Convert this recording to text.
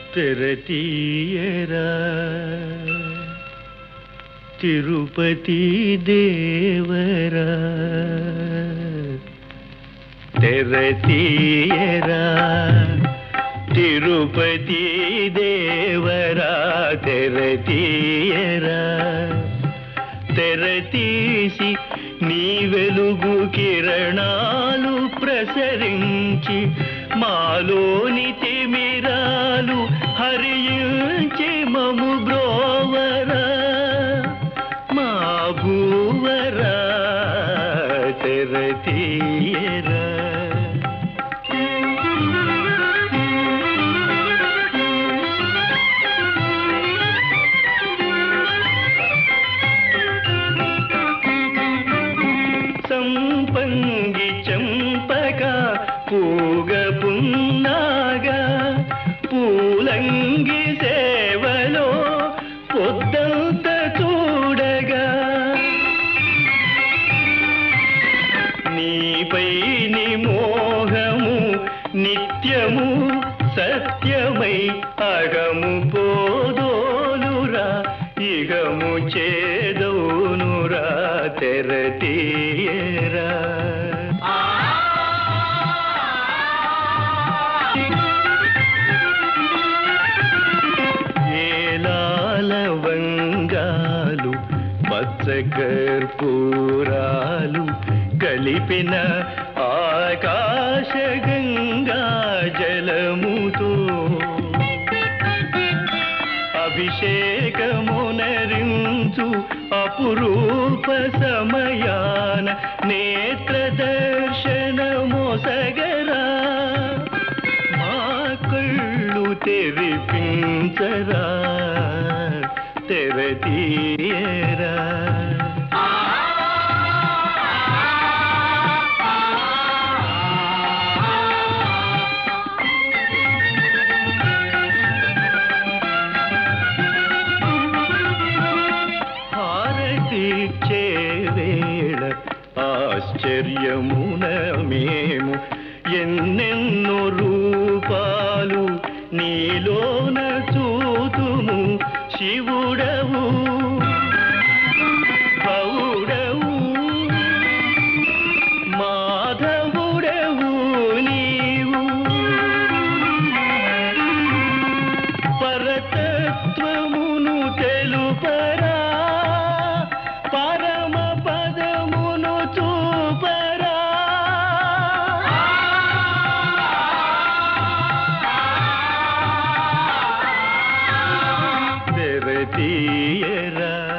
తెరతీయరా తిరుపతి దేవరా తెరతీయరా తిరుపతి దేవరా తెరతీయరా తెరతీసి నీ వెలుగు కిరణాలు ప్రసరించి మాలోని తిమిరాలు హరించి మము బ్రోవరా మా భూవరా తెరతీయరా సంపంగి చంపక పూగ పున్నాగ పూలంగి సేవలో పొద్దంత చూడగా నీపై నిమోహము నిత్యము సత్యమై అగము పోదోలురా ఇగము చేదోనురా తెరతీయరా ఏలాల వంగాలు పచ్చ కర్పూరాలు కలిపిన ఆకాశ గంగా జలముతో అభిషేకమునరించు అపురూప సమయాన నేత్ర దర్శనమోసగరా మా కళ్ళు తెరిపించరా తెరతీయరా హారతిచ్చే వేళ ఆశ్చర్యమున మేము ఎన్నెన్నో రూపాలు నీలోన చూతుము శివుడవు భవుడవు మాధవుడవు నీవు పరతత్వమును తెలుపరా పరమ పదమును చూపరా తెరతీయరా